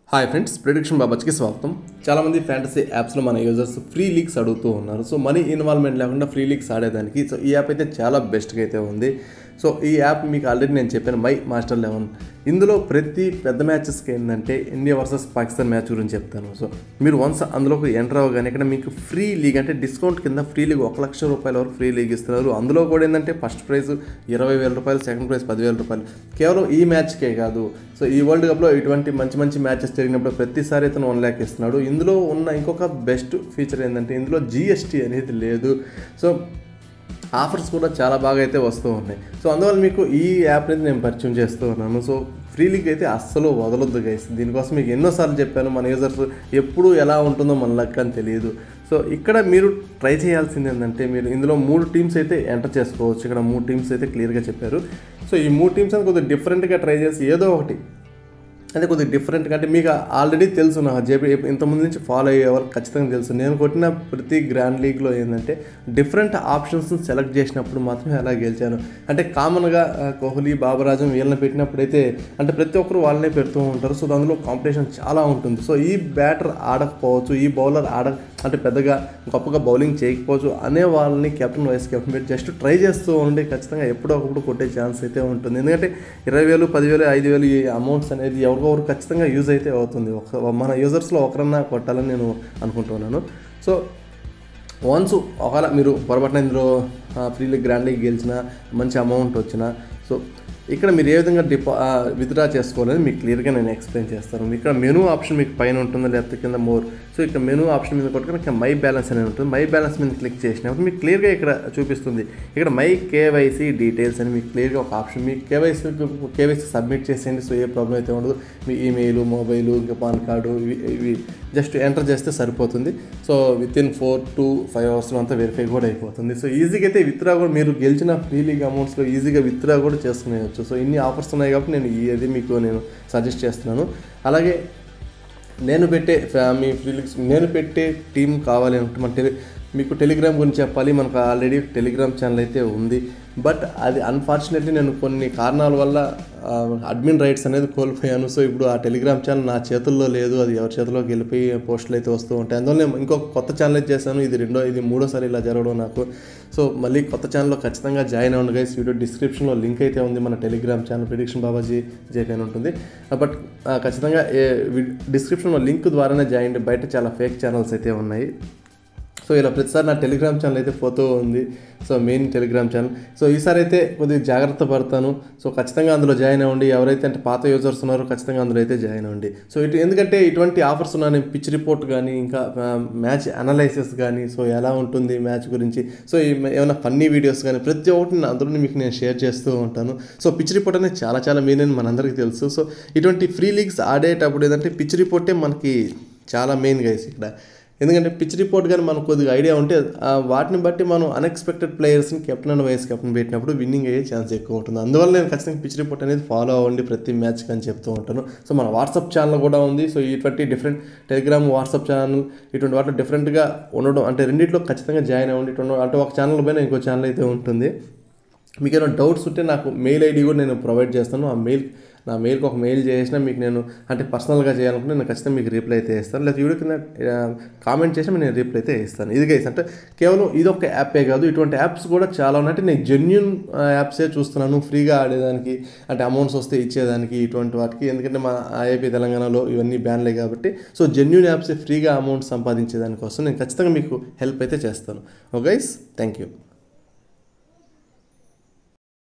hi friends prediction బాబాజ్కి స్వాగతం చాలామంది fantasy యాప్స్లో మన యూజర్స్ ఫ్రీ లీక్స్ అడుగుతూ ఉన్నారు సో మనీ ఇన్వాల్వ్మెంట్ లేకుండా ఫ్రీ లీక్స్ ఆడేదానికి సో ఈ యాప్ అయితే చాలా బెస్ట్గా అయితే ఉంది సో ఈ యాప్ మీకు ఆల్రెడీ నేను చెప్పాను మై మాస్టర్ లెవెన్ ఇందులో ప్రతి పెద్ద మ్యాచెస్కి ఏంటంటే ఇండియా వర్సెస్ పాకిస్తాన్ మ్యాచ్ గురించి చెప్తాను సో మీరు వన్స్ అందులోకి ఎంటర్ అవ్వగానే ఇక్కడ మీకు ఫ్రీ లీగ్ అంటే డిస్కౌంట్ కింద ఫ్రీ లీగ్ ఒక లక్ష రూపాయల వరకు ఫ్రీ లీగ్ ఇస్తున్నారు అందులో కూడా ఏంటంటే ఫస్ట్ ప్రైజ్ ఇరవై వేల రూపాయలు సెకండ్ ప్రైజ్ పదివేల రూపాయలు కేవలం ఈ మ్యాచ్కే కాదు సో ఈ వరల్డ్ కప్లో ఇటువంటి మంచి మంచి మ్యాచెస్ జరిగినప్పుడు ప్రతిసారి ఇతను వన్ ల్యాక్ ఇస్తున్నాడు ఇందులో ఉన్న ఇంకొక బెస్ట్ ఫీచర్ ఏంటంటే ఇందులో జిఎస్టీ అనేది లేదు సో ఆఫర్స్ కూడా చాలా బాగా అయితే వస్తూ ఉన్నాయి సో అందువల్ల మీకు ఈ యాప్ అనేది నేను పరిచయం చేస్తూ ఉన్నాను సో ఫ్రీ లీగ్ అయితే అస్సలు వదలొద్దు గైస్ దీనికోసం మీకు ఎన్నోసార్లు చెప్పాను మన యూజర్స్ ఎప్పుడు ఎలా ఉంటుందో మన లక్ అని తెలియదు సో ఇక్కడ మీరు ట్రై చేయాల్సింది ఏంటంటే మీరు ఇందులో మూడు టీమ్స్ అయితే ఎంటర్ చేసుకోవచ్చు ఇక్కడ మూడు టీమ్స్ అయితే క్లియర్గా చెప్పారు సో ఈ మూడు టీమ్స్ అని కొద్దిగా డిఫరెంట్గా ట్రై చేసి ఏదో ఒకటి అంటే కొద్దిగా డిఫరెంట్గా అంటే మీకు ఆల్రెడీ తెలుసు నాకు జేపీ ఇంతకుముందు నుంచి ఫాలో అయ్యే వాళ్ళకి ఖచ్చితంగా తెలుసు నేను కొట్టిన ప్రతి గ్రాండ్ లీగ్లో ఏంటంటే డిఫరెంట్ ఆప్షన్స్ని సెలెక్ట్ చేసినప్పుడు మాత్రమే అలా గెలిచాను అంటే కామన్గా ఆ, కోహ్లీ బాబరాజం వీళ్ళని పెట్టినప్పుడైతే అంటే ప్రతి ఒక్కరు వాళ్ళనే పెడుతూ ఉంటారు సో అందులో కాంపిటీషన్ చాలా ఉంటుంది సో ఈ బ్యాటర్ ఆడకపోవచ్చు ఈ బౌలర్ ఆడ అంటే పెద్దగా గొప్పగా బౌలింగ్ చేయకపోవచ్చు అనే వాళ్ళని కెప్టెన్ వైస్ కెప్టెన్ పెట్టి జస్ట్ ట్రై చేస్తూ ఉండి ఖచ్చితంగా ఎప్పుడో ఒకప్పుడు కొట్టే ఛాన్స్ అయితే ఉంటుంది ఎందుకంటే ఇరవై వేలు పదివేలు ఐదు వేలు ఈ అమౌంట్స్ అనేది ఎవరికొకరు ఖచ్చితంగా యూజ్ అయితే అవుతుంది ఒక మన యూజర్స్లో ఒకరన్నా కొట్టాలని నేను అనుకుంటున్నాను సో వన్స్ ఒకవేళ మీరు పొరపాటున ఇందులో ఫ్రీ లీగ్ గ్రాండ్ లీగ్ గెలిచిన మంచి అమౌంట్ వచ్చిన సో ఇక్కడ మీరు ఏ విధంగా డిపా విత్డ్రా చేసుకోవాలని మీకు క్లియర్గా నేను ఎక్స్ప్లెయిన్ చేస్తాను ఇక్కడ మెనూ ఆప్షన్ మీకు పైన ఉంటుందా లేకపోతే కింద మోర్ సో ఇక్కడ మెనూ ఆప్షన్ మీద కొట్టుకుని ఇక్కడ మై బ్యాలెన్స్ అనేది ఉంటుంది మై బ్యాలెన్స్ మీద క్లిక్ చేసినప్పుడు మీకు క్లియర్గా ఇక్కడ చూపిస్తుంది ఇక్కడ మై కేవైసీ డీటెయిల్స్ అని మీకు క్లియర్గా ఒక ఆప్షన్ మీ కేవైసీ కేవైసీ సబ్మిట్ చేసేయండి సో ఏ ప్రాబ్లం అయితే ఉండదు మీ ఈమెయిల్ మొబైల్ ఇంకా పాన్ కార్డు ఇవి ఇవి జస్ట్ ఎంటర్ చేస్తే సరిపోతుంది so within four to five అవర్స్లో అంతా వెరిఫై కూడా అయిపోతుంది సో ఈజీగా అయితే విత్డ్రా కూడా మీరు గెలిచిన ఫ్రీ లీగ్ అమౌంట్స్లో ఈజీగా విత్డ్రా కూడా చేసుకునేవచ్చు సో ఇన్ని ఆఫర్స్ ఉన్నాయి కాబట్టి నేను ఇది మీకు నేను సజెస్ట్ చేస్తున్నాను అలాగే నేను పెట్టే ఫ్యా- మీ ఫ్రీ లీగ్స్ నేను పెట్టే టీం కావాలి అంటే మన టెలి మీకు టెలిగ్రామ్ గురించి చెప్పాలి మనకు ఆల్రెడీ టెలిగ్రామ్ ఛానల్ అయితే ఉంది బట్ అది అన్ఫార్చునేట్లీ నేను కొన్ని కారణాల వల్ల అడ్మిన్ రైట్స్ అనేది కోల్పోయాను సో ఇప్పుడు ఆ టెలిగ్రామ్ ఛానల్ నా చేతుల్లో లేదు అది ఎవరి చేతిలోకి వెళ్ళిపోయి పోస్టులు అయితే వస్తూ ఉంటాయి అందువల్ల నేను ఇంకొక కొత్త ఛానల్ అయితే చేశాను ఇది రెండో ఇది మూడోసారి ఇలా జరగడం నాకు సో మళ్ళీ కొత్త ఛానల్లో ఖచ్చితంగా జాయిన్ అవ్వండి గైస్ వీడియో డిస్క్రిప్షన్లో లింక్ అయితే ఉంది మన Telegram channel prediction Babaji JP అని ఉంటుంది బట్ ఆ, ఖచ్చితంగా డిస్క్రిప్షన్లో లింక్ ద్వారానే జాయిన్ అయ్యి బయట చాలా ఫేక్ ఛానల్స్ అయితే ఉన్నాయి సో ఇలా ప్రతిసారి నా టెలిగ్రామ్ ఛానల్ అయితే పోతూ ఉంది so main Telegram channel so ఈసారి అయితే కొద్దిగా జాగ్రత్త పడతాను సో ఖచ్చితంగా అందులో జాయిన్ అవ్వండి ఎవరైతే అంటే పాత యూజర్స్ ఉన్నారో ఖచ్చితంగా అందులో అయితే జాయిన్ అవ్వండి సో ఇటు ఎందుకంటే ఇటువంటి ఆఫర్స్ ఉన్నాయి పిచ్ రిపోర్ట్ కానీ ఇంకా మ్యాచ్ అనాలైసిస్ కానీ సో ఎలా ఉంటుంది మ్యాచ్ గురించి సో ఈ ఏమైనా ఫన్నీ వీడియోస్ కానీ ప్రతి ఒక్కటి నా అందులో మీకు నేను షేర్ చేస్తూ ఉంటాను సో పిచ్ రిపోర్ట్ అనేది చాలా చాలా మెయిన్ అని మనందరికీ తెలుసు సో ఇటువంటి ఫ్రీ లీగ్స్ ఆడేటప్పుడు ఏదంటే పిచ్ రిపోర్టే మనకి చాలా మెయిన్ గైస్ ఇక్కడ ఎందుకంటే పిచ్ రిపోర్ట్ కానీ మనకు కొద్దిగా ఐడియా ఉంటే ఆ వాటిని బట్టి మనం అన్ఎక్స్పెక్టెడ్ ప్లేయర్స్ని కెప్టెన్ అండ్ వైస్ కెప్టెన్ పెట్టినప్పుడు విన్నింగ్ అయ్యే ఛాన్స్ ఎక్కువ ఉంటుంది అందువల్ల నేను ఖచ్చితంగా పిచ్ రిపోర్ట్ అనేది ఫాలో అవ్వండి ప్రతి మ్యాచ్ అని చెప్తూ ఉంటాను సో మన వాట్సాప్ ఛానల్ కూడా ఉంది సో ఇటువంటి డిఫరెంట్ టెలిగ్రామ్ వాట్సాప్ ఛానల్ ఇటువంటి వాటిలో డిఫరెంట్గా ఉండడం అంటే రెండిట్లో ఖచ్చితంగా జాయిన్ అవ్వండి ఇటువంటి అంటే ఒక ఛానల్ పైన ఇంకో ఛానల్ అయితే ఉంటుంది మీకు ఏమైనా డౌట్స్ ఉంటే నాకు మెయిల్ ఐడి కూడా నేను ప్రొవైడ్ చేస్తాను ఆ మెయిల్ నా మెయిల్కి ఒక మెయిల్ చేసినా మీకు నేను అంటే పర్సనల్గా చేయాలనుకుంటే నేను ఖచ్చితంగా మీకు రిప్లై అయితే ఇస్తాను లేదా వీడియో కింద కామెంట్ చేసినా నేను రిప్లై అయితే ఇస్తాను ఇది గైస్ అంటే కేవలం ఇది ఒక యాపే కాదు ఇటువంటి యాప్స్ కూడా చాలా ఉన్నాయి అంటే నేను జెన్యున్ యాప్సే చూస్తున్నాను ఫ్రీగా ఆడేదానికి అంటే అమౌంట్స్ వస్తే ఇచ్చేదానికి ఇటువంటి వాటికి ఎందుకంటే మా ఐఐపీ తెలంగాణలో ఇవన్నీ బ్యాన్లే కాబట్టి సో జెన్యున్ యాప్సే ఫ్రీగా అమౌంట్ సంపాదించేదానికోసం నేను ఖచ్చితంగా మీకు హెల్ప్ అయితే చేస్తాను ఓ గైస్ థ్యాంక్ యూ